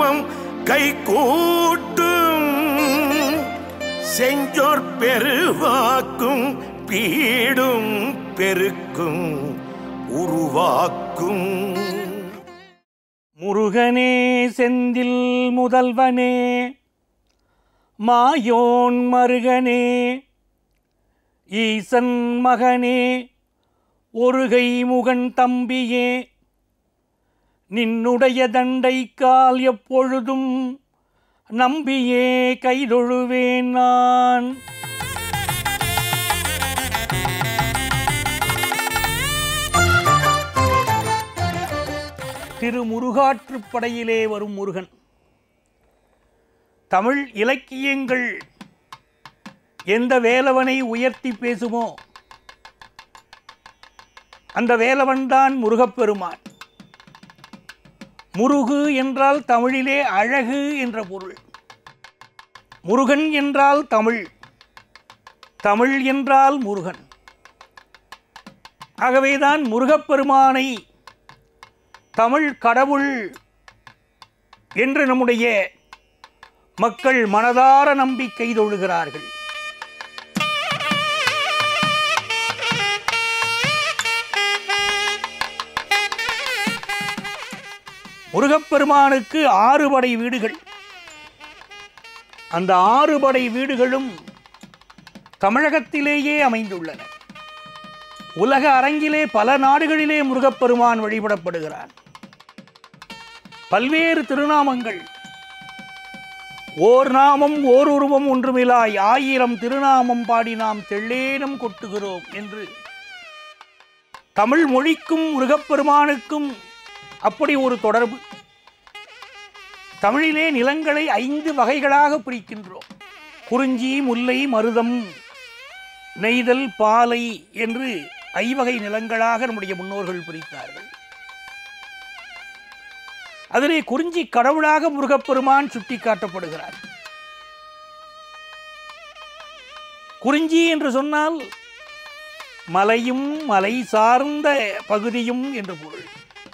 தர்மம் கைகூட்டும் செஞ்சோர் பெருவாக்கும் பீடும் பெருக்கும் உருவாக்கும் முருகனே செந்தில் முதல்வனே மாயோன் மருகனே ஈசன் மகனே ஒருகை முகன் தம்பியே நின்னுடைய தண்டை கால் எப்பொழுதும் நம்பியே கைதொழுவேன் நான் திருமுருகாற்றுப்படையிலே வரும் முருகன் தமிழ் இலக்கியங்கள் எந்த வேலவனை உயர்த்தி பேசுமோ அந்த வேலவன்தான் முருகப்பெருமான் முருகு என்றால் தமிழிலே அழகு என்ற பொருள் முருகன் என்றால் தமிழ் தமிழ் என்றால் முருகன் ஆகவேதான் முருகப்பெருமானை தமிழ் கடவுள் என்று நம்முடைய மக்கள் மனதார நம்பி கைதொழுகிறார்கள் முருகப்பெருமானுக்கு ஆறு படை வீடுகள் அந்த ஆறு படை வீடுகளும் தமிழகத்திலேயே அமைந்துள்ளன உலக அரங்கிலே பல நாடுகளிலே முருகப்பெருமான் வழிபடப்படுகிறான் பல்வேறு திருநாமங்கள் ஓர் நாமம் ஓர் உருவம் ஒன்றுமிலாய் ஆயிரம் திருநாமம் பாடி நாம் தெள்ளேனம் கொட்டுகிறோம் என்று தமிழ் மொழிக்கும் முருகப்பெருமானுக்கும் அப்படி ஒரு தொடர்பு தமிழிலே நிலங்களை ஐந்து வகைகளாக பிரிக்கின்றோம் குறிஞ்சி முல்லை மருதம் நெய்தல் பாலை என்று ஐவகை நிலங்களாக நம்முடைய முன்னோர்கள் பிரித்தார்கள் அதிலே குறிஞ்சி கடவுளாக முருகப்பெருமான் சுட்டிக்காட்டப்படுகிறார் குறிஞ்சி என்று சொன்னால் மலையும் மலை சார்ந்த பகுதியும் என்று பொருள்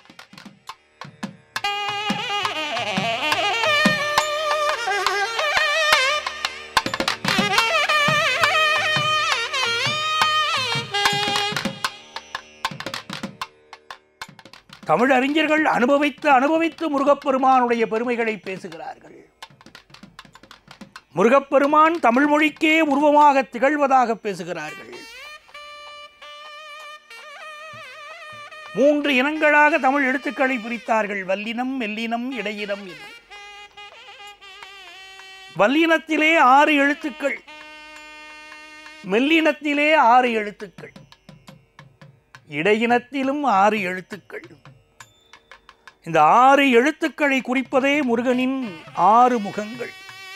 தமிழ் அறிஞர்கள் அனுபவித்து அனுபவித்து முருகப்பெருமானுடைய பெருமைகளை பேசுகிறார்கள் முருகப்பெருமான் தமிழ் மொழிக்கே உருவமாக திகழ்வதாக பேசுகிறார்கள் மூன்று இனங்களாக தமிழ் எழுத்துக்களை பிரித்தார்கள் வல்லினம் மெல்லினம் இடையினம் என்று வல்லினத்திலே ஆறு எழுத்துக்கள் மெல்லினத்திலே ஆறு எழுத்துக்கள் இடையினத்திலும் ஆறு எழுத்துக்கள் இந்த ஆறு எழுத்துக்களை குறிப்பதே முருகனின் ஆறு முகங்கள்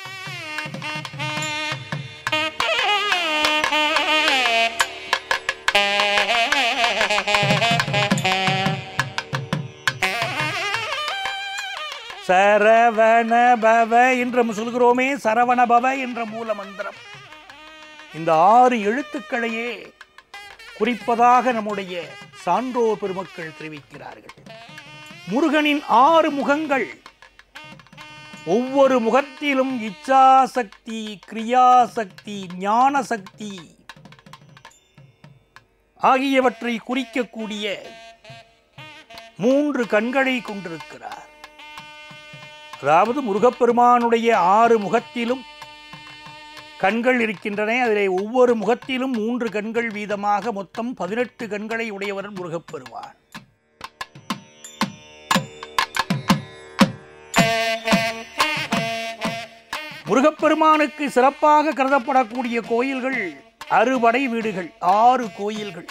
சரவண பவ என்று நம்ம சொல்கிறோமே சரவண பவ என்ற மூல மந்திரம் இந்த ஆறு எழுத்துக்களையே குறிப்பதாக நம்முடைய சான்றோர் பெருமக்கள் தெரிவிக்கிறார்கள் முருகனின் ஆறு முகங்கள் ஒவ்வொரு முகத்திலும் இச்சாசக்தி கிரியாசக்தி ஞான சக்தி ஆகியவற்றை குறிக்கக்கூடிய மூன்று கண்களை கொண்டிருக்கிறார் அதாவது முருகப்பெருமானுடைய ஆறு முகத்திலும் கண்கள் இருக்கின்றன அதிலே ஒவ்வொரு முகத்திலும் மூன்று கண்கள் வீதமாக மொத்தம் பதினெட்டு கண்களை உடையவர் முருகப்பெருமான் முருகப்பெருமானுக்கு சிறப்பாக கருதப்படக்கூடிய கோயில்கள் அறுபடை வீடுகள் ஆறு கோயில்கள்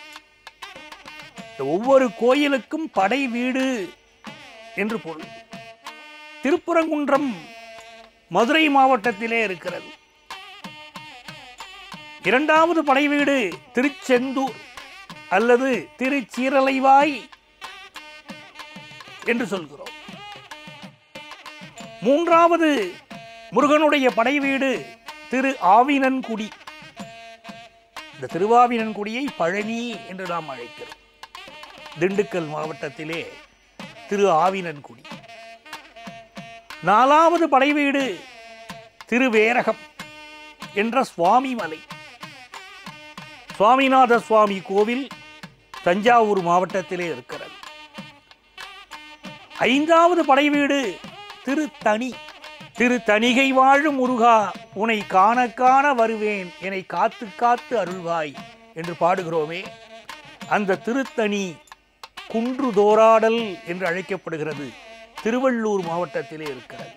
இந்த ஒவ்வொரு கோயிலுக்கும் படை வீடு என்று பொருள் திருப்புறங்குன்றம் மதுரை மாவட்டத்திலே இருக்கிறது இரண்டாவது படை வீடு திருச்செந்தூர் அல்லது திருச்சீரலைவாய் என்று சொல்கிறோம் மூன்றாவது முருகனுடைய படை வீடு திரு ஆவினன்குடி இந்த திருவாவினன்குடியை பழனி என்று நாம் அழைக்கிறோம் திண்டுக்கல் மாவட்டத்திலே திரு ஆவினன்குடி நாலாவது படைவீடு திருவேரகம் என்ற சுவாமி மலை சுவாமிநாத சுவாமி கோவில் தஞ்சாவூர் மாவட்டத்திலே இருக்கிறது ஐந்தாவது படைவீடு திருத்தணி திருத்தணிகை வாழும் முருகா உனை காண காண வருவேன் என்னை காத்து காத்து அருள்வாய் என்று பாடுகிறோமே அந்த திருத்தணி குன்று தோராடல் என்று அழைக்கப்படுகிறது திருவள்ளூர் மாவட்டத்திலே இருக்கிறது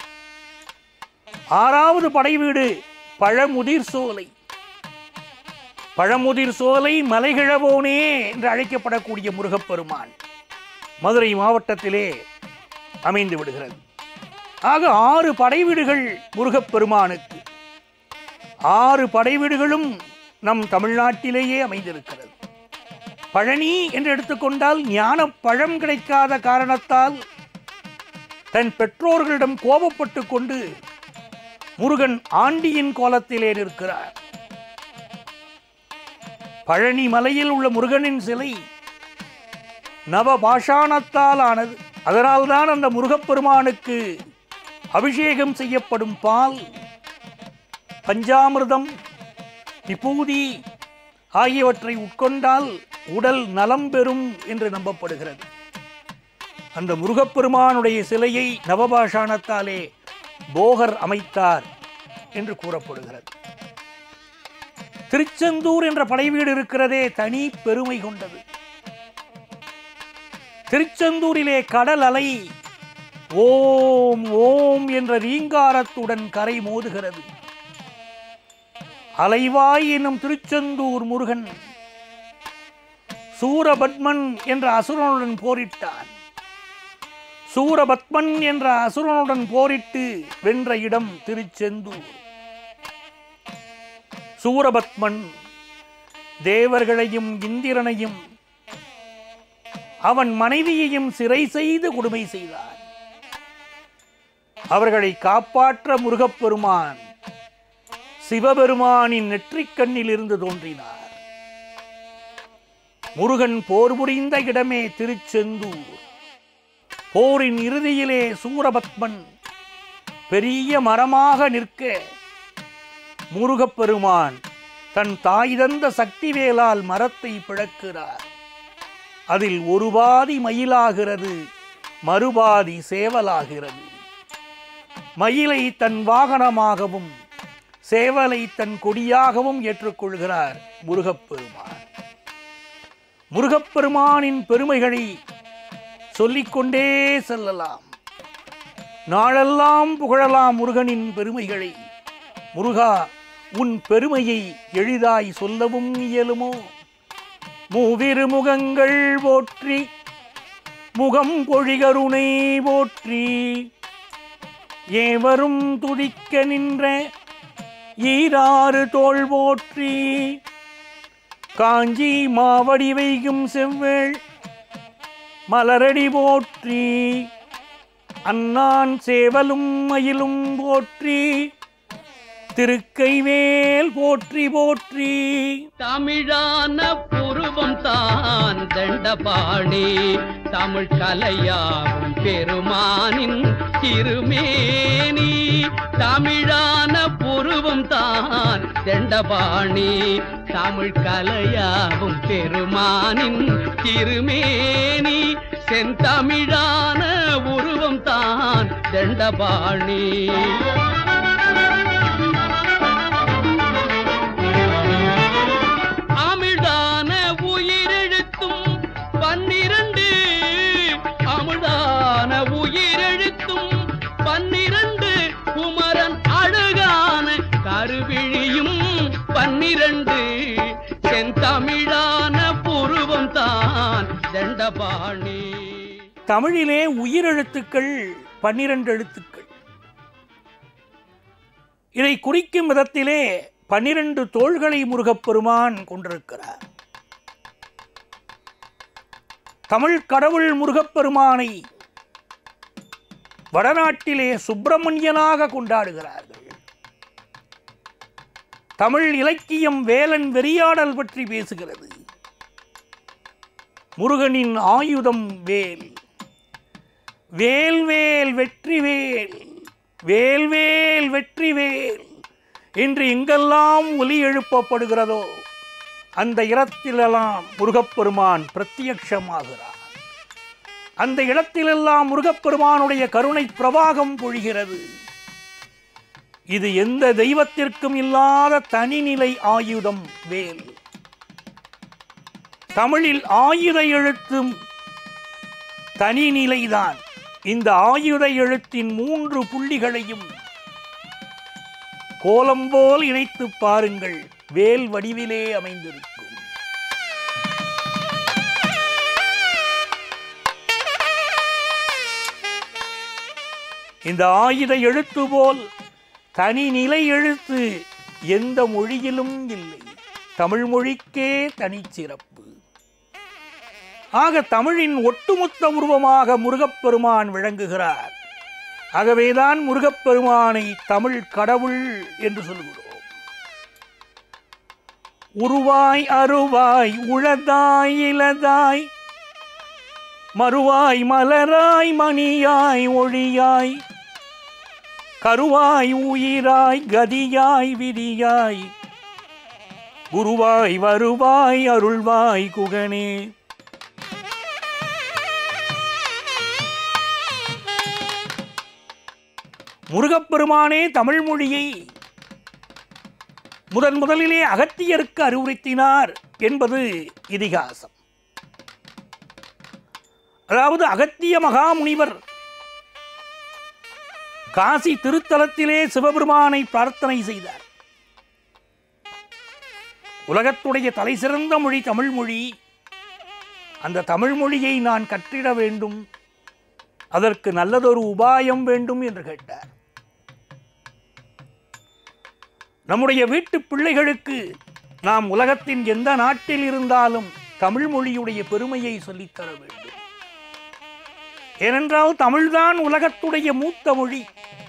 ஆறாவது படைவீடு பழமுதிர் சோலை பழமுதிர் சோலை மலைகிழவோனே என்று அழைக்கப்படக்கூடிய முருகப்பெருமான் மதுரை மாவட்டத்திலே அமைந்து விடுகிறது ஆக ஆறு படைவீடுகள் முருகப்பெருமானுக்கு ஆறு படைவீடுகளும் நம் தமிழ்நாட்டிலேயே அமைந்திருக்கிறது பழனி என்று எடுத்துக்கொண்டால் ஞான பழம் கிடைக்காத காரணத்தால் தன் பெற்றோர்களிடம் கோபப்பட்டு கொண்டு முருகன் ஆண்டியின் கோலத்திலே நிற்கிறார் பழனி மலையில் உள்ள முருகனின் சிலை நவபாஷாணத்தால் ஆனது அதனால்தான் அந்த முருகப்பெருமானுக்கு அபிஷேகம் செய்யப்படும் பால் பஞ்சாமிர்தம் விபூதி ஆகியவற்றை உட்கொண்டால் உடல் நலம் பெறும் என்று நம்பப்படுகிறது அந்த முருகப்பெருமானுடைய சிலையை நவபாஷாணத்தாலே போகர் அமைத்தார் என்று கூறப்படுகிறது திருச்செந்தூர் என்ற படைவீடு இருக்கிறதே தனி பெருமை கொண்டது திருச்செந்தூரிலே கடல் அலை ஓம் ஓம் என்ற ரீங்காரத்துடன் கரை மோதுகிறது அலைவாய் என்னும் திருச்செந்தூர் முருகன் சூரபத்மன் என்ற அசுரனுடன் போரிட்டான் சூரபத்மன் என்ற அசுரனுடன் போரிட்டு வென்ற இடம் திருச்செந்தூர் சூரபத்மன் தேவர்களையும் இந்திரனையும் அவன் மனைவியையும் சிறை செய்து கொடுமை செய்தான் அவர்களை காப்பாற்ற முருகப்பெருமான் சிவபெருமானின் நெற்றிக்கண்ணில் இருந்து தோன்றினார் முருகன் போர் புரிந்த இடமே திருச்செந்தூர் போரின் இறுதியிலே சூரபத்மன் பெரிய மரமாக நிற்க முருகப்பெருமான் தன் தாய் தந்த சக்திவேலால் மரத்தை பிளக்கிறார் அதில் ஒரு பாதி மயிலாகிறது மறுபாதி சேவலாகிறது மயிலை தன் வாகனமாகவும் சேவலை தன் கொடியாகவும் ஏற்றுக்கொள்கிறார் முருகப்பெருமான் முருகப்பெருமானின் பெருமைகளை சொல்லிக்கொண்டே செல்லலாம் நாளெல்லாம் புகழலாம் முருகனின் பெருமைகளை முருகா உன் பெருமையை எளிதாய் சொல்லவும் இயலுமோ மூவிரு முகங்கள் போற்றி முகம் பொழிகருணை போற்றி ஏவரும் துதிக்க நின்ற ஈராறு தோள் போற்றி காஞ்சி மாவடி வைகும் செவ்வேள் மலரடி போற்றி அன்னான் சேவலும் மயிலும் போற்றி திருக்கைவேல் போற்றி போற்றி தமிழான புருவம் தான் தண்டபாணி தமிழ் கலையாகும் பெருமானின் திருமேனி தமிழான புருவம் தான் தண்டபாணி தமிழ் கலையாகும் பெருமானின் திருமேனி செந்தமிழான உருவம் தான் தண்டபாணி அமிழ்தான உயிரெழுத்தும் பன்னிரண்டு அமிழ்தான உயிரெழுத்தும் பன்னிரண்டு குமரன் அழகான கருவிழியும் பன்னிரண்டு செந்தமிழான புருவம் தான் தண்டபாணி தமிழிலே உயிரெழுத்துக்கள் பன்னிரண்டு எழுத்துக்கள் இதை குறிக்கும் விதத்திலே பன்னிரண்டு தோள்களை முருகப்பெருமான் கொண்டிருக்கிறார் தமிழ் கடவுள் முருகப்பெருமானை வடநாட்டிலே சுப்பிரமணியனாக கொண்டாடுகிறார்கள் தமிழ் இலக்கியம் வேலன் வெறியாடல் பற்றி பேசுகிறது முருகனின் ஆயுதம் வேல் வேல் வேல் வெற்றி வேல் வேல்வேல் வெற்றி வேல் என்று எங்கெல்லாம் ஒலி எழுப்பப்படுகிறதோ அந்த இடத்திலெல்லாம் முருகப்பெருமான் பிரத்யக்ஷமாகிறார் அந்த இடத்திலெல்லாம் முருகப்பெருமானுடைய கருணை பிரவாகம் பொழிகிறது இது எந்த தெய்வத்திற்கும் இல்லாத தனிநிலை ஆயுதம் வேல் தமிழில் ஆயுத எழுத்தும் தனிநிலைதான் இந்த ஆயுத எழுத்தின் மூன்று புள்ளிகளையும் கோலம் போல் இணைத்துப் பாருங்கள் வேல் வடிவிலே அமைந்திருக்கும் இந்த ஆயுத எழுத்து போல் தனிநிலை எழுத்து எந்த மொழியிலும் இல்லை தமிழ் மொழிக்கே தனிச்சிறப்பு ஆக தமிழின் ஒட்டுமொத்த உருவமாக முருகப்பெருமான் விளங்குகிறார் ஆகவேதான் முருகப்பெருமானை தமிழ் கடவுள் என்று சொல்கிறோம் உருவாய் அருவாய் உளதாய் இலதாய் மறுவாய் மலராய் மணியாய் ஒளியாய் கருவாய் உயிராய் கதியாய் விதியாய் குருவாய் வருவாய் அருள்வாய் குகனே முருகப்பெருமானே தமிழ் மொழியை முதன் முதலிலே அகத்தியருக்கு அறிவுறுத்தினார் என்பது இதிகாசம் அதாவது அகத்திய மகாமுனிவர் காசி திருத்தலத்திலே சிவபெருமானை பிரார்த்தனை செய்தார் உலகத்துடைய தலை சிறந்த மொழி தமிழ் மொழி அந்த தமிழ் மொழியை நான் கற்றிட வேண்டும் அதற்கு நல்லதொரு உபாயம் வேண்டும் என்று கேட்டார் நம்முடைய வீட்டு பிள்ளைகளுக்கு நாம் உலகத்தின் எந்த நாட்டில் இருந்தாலும் தமிழ் மொழியுடைய பெருமையை சொல்லித்தர வேண்டும் ஏனென்றால் தமிழ்தான் உலகத்துடைய மூத்த மொழி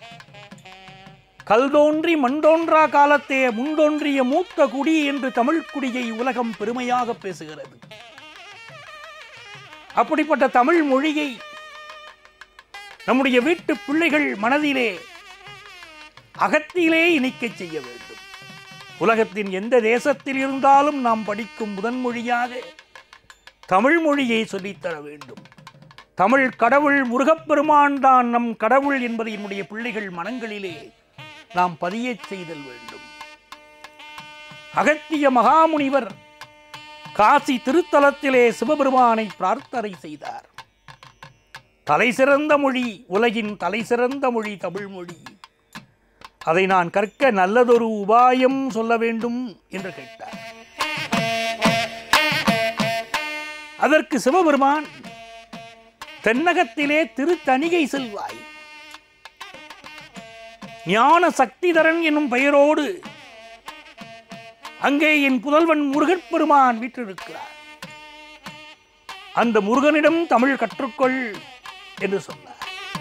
கல் தோன்றி மண் தோன்றா காலத்தே முன்தோன்றிய மூத்த குடி என்று தமிழ் குடியை உலகம் பெருமையாக பேசுகிறது அப்படிப்பட்ட தமிழ் மொழியை நம்முடைய வீட்டு பிள்ளைகள் மனதிலே அகத்திலே இணைக்கச் செய்ய வேண்டும் உலகத்தின் எந்த தேசத்தில் இருந்தாலும் நாம் படிக்கும் முதன் மொழியாக தமிழ் மொழியை சொல்லித்தர வேண்டும் தமிழ் கடவுள் முருகப்பெருமான் தான் நம் கடவுள் என்பதை என்னுடைய பிள்ளைகள் மனங்களிலே நாம் பதியச் செய்தல் வேண்டும் அகத்திய மகாமுனிவர் காசி திருத்தலத்திலே சிவபெருமானை பிரார்த்தனை செய்தார் தலை சிறந்த மொழி உலகின் தலை சிறந்த மொழி தமிழ் மொழி அதை நான் கற்க நல்லதொரு உபாயம் சொல்ல வேண்டும் என்று கேட்டார் அதற்கு சிவபெருமான் தென்னகத்திலே திருத்தணிகை செல்வாய் ஞான சக்திதரன் என்னும் பெயரோடு அங்கே என் புதல்வன் முருகப்பெருமான் வீற்றிருக்கிறார் அந்த முருகனிடம் தமிழ் கற்றுக்கொள் என்று சொன்னார்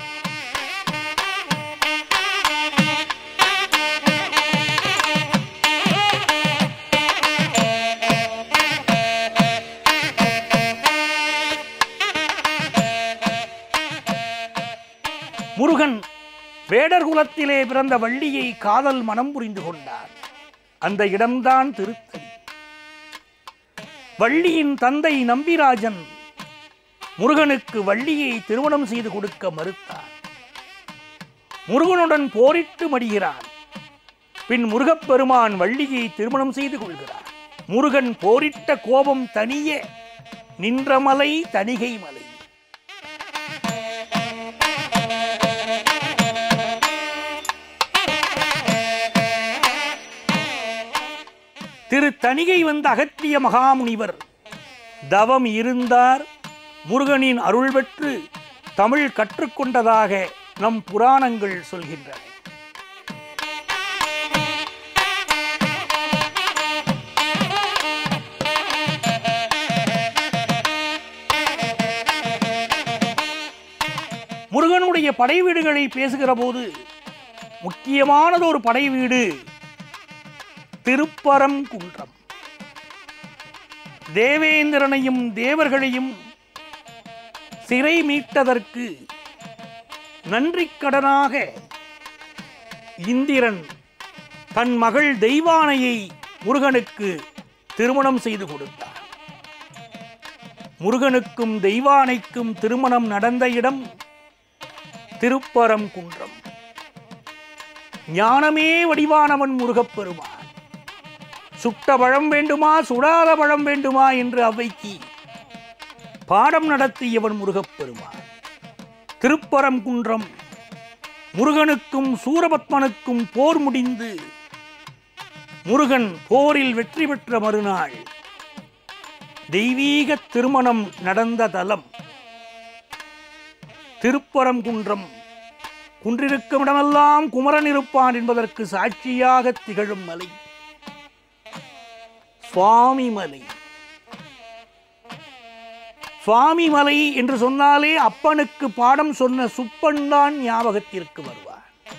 முருகன் வேடர் குலத்திலே பிறந்த வள்ளியை காதல் மனம் புரிந்து கொண்டார் அந்த இடம்தான் திருத்தணி வள்ளியின் தந்தை நம்பிராஜன் முருகனுக்கு வள்ளியை திருமணம் செய்து கொடுக்க மறுத்தார் முருகனுடன் போரிட்டு மடிகிறான் பின் முருகப்பெருமான் வள்ளியை திருமணம் செய்து கொள்கிறார் முருகன் போரிட்ட கோபம் தனிய நின்ற மலை தணிகை மலை திரு தணிகை வந்த அகத்திய மகாமுனிவர் தவம் இருந்தார் முருகனின் அருள் பெற்று தமிழ் கற்றுக்கொண்டதாக நம் புராணங்கள் சொல்கின்றன முருகனுடைய படை வீடுகளை பேசுகிற போது முக்கியமானது ஒரு படை வீடு திருப்பரங்குன்றம் தேவேந்திரனையும் தேவர்களையும் சிறை மீட்டதற்கு நன்றிக் கடனாக இந்திரன் தன் மகள் தெய்வானையை முருகனுக்கு திருமணம் செய்து கொடுத்தார் முருகனுக்கும் தெய்வானைக்கும் திருமணம் நடந்த இடம் திருப்பரம் குன்றம் ஞானமே வடிவானவன் முருகப்பெருமான் சுட்ட பழம் வேண்டுமா சுடாத பழம் வேண்டுமா என்று அவைக்கு பாடம் நடத்தியவன் முருகப்பெருமான் திருப்பரம் குன்றம் முருகனுக்கும் சூரபத்மனுக்கும் போர் முடிந்து முருகன் போரில் வெற்றி பெற்ற மறுநாள் தெய்வீக திருமணம் நடந்த தலம் திருப்பரங்குன்றம் குன்றிருக்கும் இடமெல்லாம் குமரன் இருப்பான் என்பதற்கு சாட்சியாக திகழும் மலை சுவாமி மலை சுவாமி மலை என்று சொன்னாலே அப்பனுக்கு பாடம் சொன்ன சுப்பன் தான் ஞாபகத்திற்கு வருவார்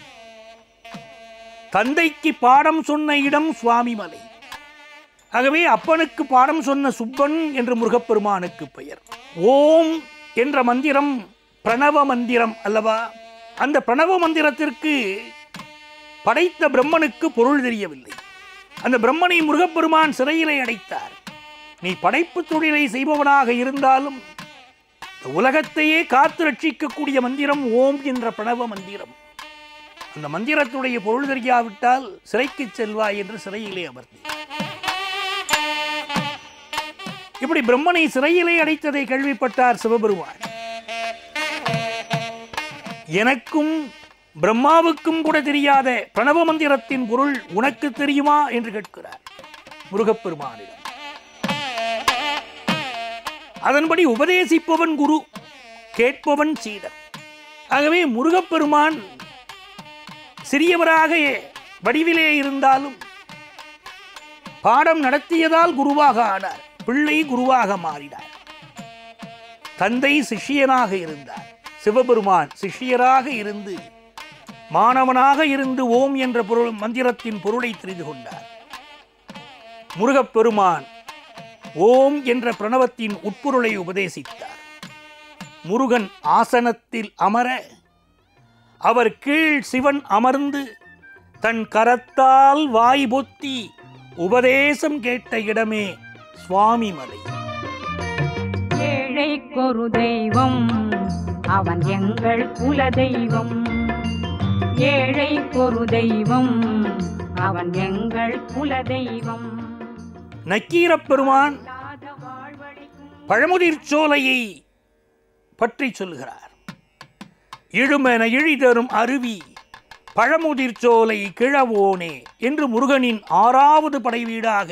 தந்தைக்கு பாடம் சொன்ன இடம் சுவாமி மலை ஆகவே அப்பனுக்கு பாடம் சொன்ன சுப்பன் என்று முருகப்பெருமானுக்கு பெயர் ஓம் என்ற மந்திரம் பிரணவ மந்திரம் அல்லவா அந்த பிரணவ மந்திரத்திற்கு படைத்த பிரம்மனுக்கு பொருள் தெரியவில்லை அந்த பிரம்மனை முருகப்பெருமான் சிறையிலே அடைத்தார் நீ படைப்பு தொழிலை செய்பவனாக இருந்தாலும் இந்த உலகத்தையே காத்து ரட்சிக்கக்கூடிய மந்திரம் ஓம் என்ற பிரணவ மந்திரம் அந்த மந்திரத்துடைய பொருள் தெரியாவிட்டால் சிறைக்கு செல்வாய் என்று சிறையிலே அமர்த்தி இப்படி பிரம்மனை சிறையிலே அடைத்ததை கேள்விப்பட்டார் சிவபெருமான் எனக்கும் பிரம்மாவுக்கும் கூட தெரியாத பிரணவ மந்திரத்தின் பொருள் உனக்கு தெரியுமா என்று கேட்கிறார் முருகப்பெருமானிடம் அதன்படி உபதேசிப்பவன் குரு கேட்பவன் சீடர் ஆகவே முருகப்பெருமான் சிறியவராக வடிவிலே இருந்தாலும் பாடம் நடத்தியதால் குருவாக ஆனார் பிள்ளை குருவாக மாறினார் தந்தை சிஷ்யனாக இருந்தார் சிவபெருமான் சிஷ்யராக இருந்து மாணவனாக இருந்து ஓம் என்ற பொருள் மந்திரத்தின் பொருளை தெரிந்து கொண்டார் முருகப்பெருமான் ஓம் என்ற பிரணவத்தின் உட்பொருளை உபதேசித்தார் முருகன் ஆசனத்தில் அமர அவர் கீழ் சிவன் அமர்ந்து தன் கரத்தால் வாய் பொத்தி உபதேசம் கேட்ட இடமே சுவாமி மலை ஏழைக்கொரு தெய்வம் அவன் எங்கள் குல தெய்வம் ஏழைக்கொரு தெய்வம் அவன் எங்கள் குல தெய்வம் நக்கீரப் பெருமான் இல்லாத வாழ்வழிக்கும் பழமுதிர் சோலையை பற்றி சொல்கிறார் இழுமென இழிதரும் அருவி பழமுதிர் சோலை கிழவோனே என்று முருகனின் ஆறாவது படை வீடாக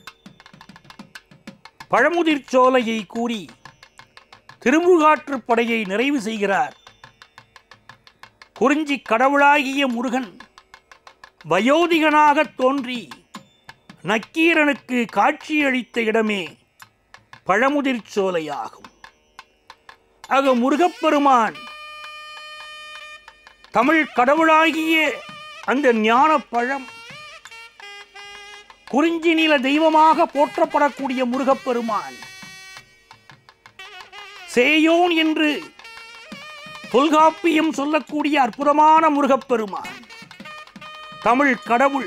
பழமுதிர் சோலையை கூறி திருமுகாற்றுப் படையை நிறைவு செய்கிறார் குறிஞ்சி கடவுளாகிய முருகன் வயோதிகனாகத் தோன்றி நக்கீரனுக்கு காட்சியளித்த இடமே பழமுதிர் சோலையாகும் ஆக முருகப்பெருமான் தமிழ் கடவுளாகிய அந்த ஞானப் பழம் குறிஞ்சி நில தெய்வமாக போற்றப்படக்கூடிய முருகப்பெருமான் சேயோன் என்று தொல்காப்பியம் சொல்லக்கூடிய அற்புதமான முருகப்பெருமான் தமிழ் கடவுள்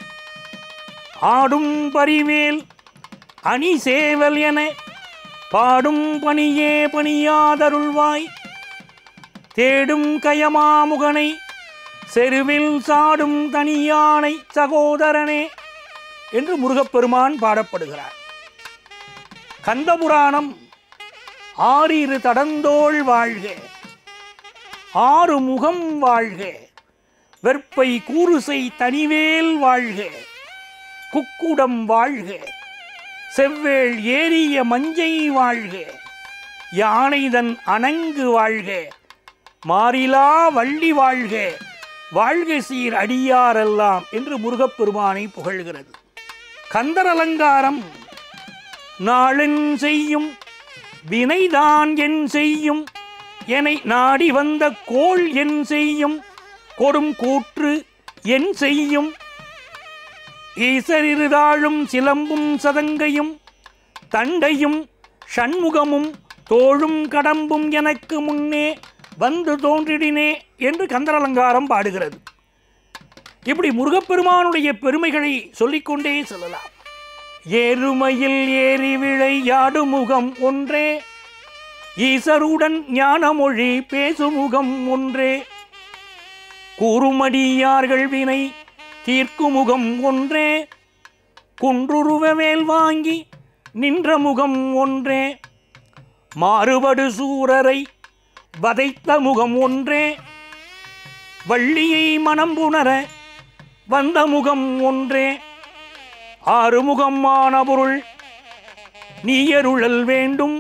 ஆடும் பரிவேல் அணி சேவல் என பாடும் பணியே பணியாதருள்வாய் தேடும் கயமாமுகனை செருவில் சாடும் தனியானை சகோதரனே என்று முருகப்பெருமான் பாடப்படுகிறார் கந்தபுராணம் ஆறிரு தடந்தோள் வாழ்க ஆறு முகம் வாழ்க வெற்பை கூறுசை தனிவேல் வாழ்க குக்குடம் வாழ்க செவ்வேள் ஏறிய மஞ்சை வாழ்க யானைதன் அணங்கு வாழ்க மாறிலா வள்ளி வாழ்க வாழ்க சீர் அடியாரெல்லாம் என்று முருகப்பெருமானை புகழ்கிறது கந்தர் அலங்காரம் நாளென் செய்யும் வினைதான் என் செய்யும் எனை நாடி வந்த கோள் என் செய்யும் கொடும் கூற்று என் செய்யும் ஈசரிருதாழும் சிலம்பும் சதங்கையும் தண்டையும் ஷண்முகமும் தோழும் கடம்பும் எனக்கு முன்னே வந்து தோன்றிடினே என்று கந்தரலங்காரம் பாடுகிறது இப்படி முருகப்பெருமானுடைய பெருமைகளை சொல்லிக்கொண்டே செல்லலாம் ஏறுமையில் ஏறி விளையாடு முகம் ஒன்றே ஈசருடன் ஞானமொழி பேசுமுகம் ஒன்றே கூறுமடியார்கள் வினை தீர்க்குமுகம் ஒன்றே குன்றுருவ வேல் வாங்கி நின்ற முகம் ஒன்றே மாறுபடு சூரரை வதைத்த முகம் ஒன்றே வள்ளியை மனம் புணர வந்த முகம் ஒன்றே ஆறுமுகமான பொருள் நீயருளல் வேண்டும்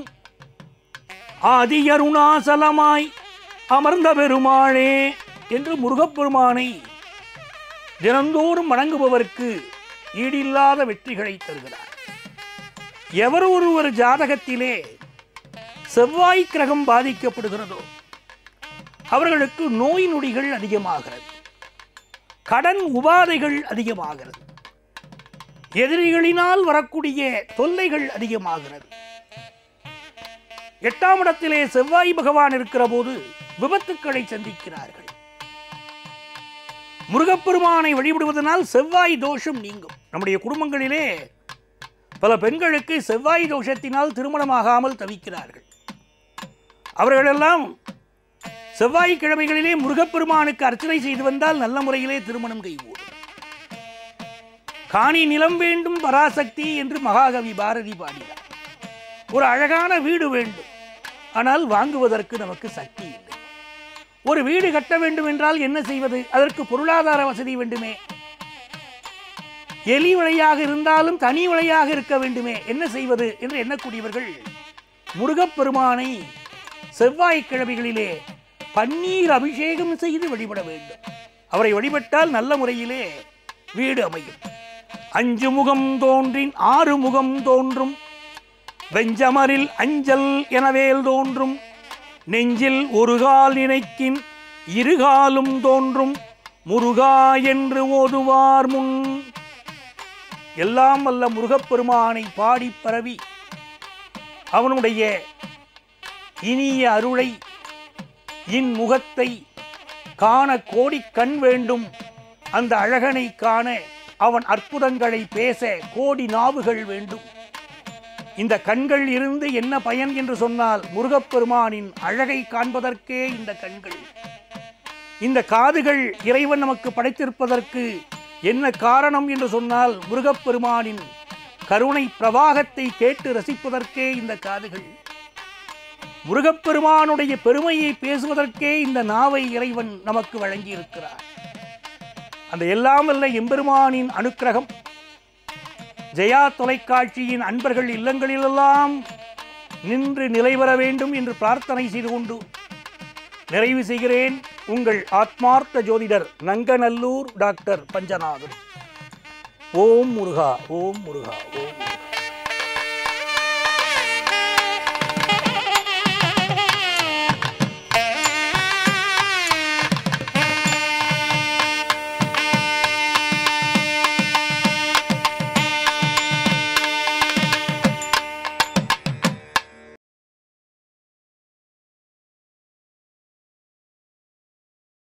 ஆதியருணாசலமாய் அமர்ந்த பெருமாளே என்று முருகப்பெருமானை தினந்தோறும் வணங்குபவருக்கு ஈடில்லாத வெற்றிகளை தருகிறார் எவர் ஒருவர் ஜாதகத்திலே செவ்வாய் கிரகம் பாதிக்கப்படுகிறதோ அவர்களுக்கு நோய் நொடிகள் அதிகமாகிறது கடன் உபாதைகள் அதிகமாகிறது எதிரிகளினால் வரக்கூடிய தொல்லைகள் அதிகமாகிறது எட்டாம் இடத்திலே செவ்வாய் பகவான் இருக்கிற போது விபத்துக்களை சந்திக்கிறார்கள் முருகப்பெருமானை வழிபடுவதனால் செவ்வாய் தோஷம் நீங்கும் நம்முடைய குடும்பங்களிலே பல பெண்களுக்கு செவ்வாய் தோஷத்தினால் திருமணமாகாமல் தவிக்கிறார்கள் அவர்களெல்லாம் செவ்வாய்க்கிழமைகளிலே முருகப்பெருமானுக்கு அர்ச்சனை செய்து வந்தால் நல்ல முறையிலே திருமணம் கைகூடும் காணி நிலம் வேண்டும் பராசக்தி என்று மகாகவி பாரதி பாடினார் ஒரு அழகான வீடு வேண்டும் ஆனால் வாங்குவதற்கு நமக்கு சக்தி இல்லை ஒரு வீடு கட்ட வேண்டும் என்றால் என்ன செய்வது அதற்கு பொருளாதார வசதி வேண்டுமே எலி வழியாக இருந்தாலும் தனி வழியாக இருக்க வேண்டுமே என்ன செய்வது என்று எண்ணக்கூடியவர்கள் முருகப்பெருமானை செவ்வாய்க்கிழமைகளிலே பன்னீர் அபிஷேகம் செய்து வழிபட வேண்டும் அவரை வழிபட்டால் நல்ல முறையிலே வீடு அமையும் அஞ்சு முகம் தோன்றின் ஆறு முகம் தோன்றும் வெஞ்சமரில் அஞ்சல் எனவேல் தோன்றும் நெஞ்சில் ஒரு கால் நினைக்கின் இருகாலும் தோன்றும் முருகா என்று ஓதுவார் முன் எல்லாம் வல்ல முருகப்பெருமானை பாடி பரவி அவனுடைய இனிய அருளை இன்முகத்தை காண கோடி கண் வேண்டும் அந்த அழகனை காண அவன் அற்புதங்களை பேச கோடி நாவுகள் வேண்டும் இந்த கண்கள் இருந்து என்ன பயன் என்று சொன்னால் முருகப்பெருமானின் அழகை காண்பதற்கே இந்த கண்கள் இந்த காதுகள் இறைவன் நமக்கு படைத்திருப்பதற்கு என்ன காரணம் என்று சொன்னால் முருகப்பெருமானின் கருணை பிரவாகத்தை கேட்டு ரசிப்பதற்கே இந்த காதுகள் முருகப்பெருமானுடைய பெருமையை பேசுவதற்கே இந்த நாவை இறைவன் நமக்கு வழங்கியிருக்கிறார் அந்த எல்லாம் வல்ல எம்பெருமானின் அனுக்கிரகம் ஜெயா தொலைக்காட்சியின் அன்பர்கள் இல்லங்களிலெல்லாம் நின்று நிலைவர வேண்டும் என்று பிரார்த்தனை செய்து கொண்டு நிறைவு செய்கிறேன் உங்கள் ஆத்மார்த்த ஜோதிடர் நங்கநல்லூர் டாக்டர் பஞ்சநாதன் ஓம் முருகா ஓம் முருகா ஓம்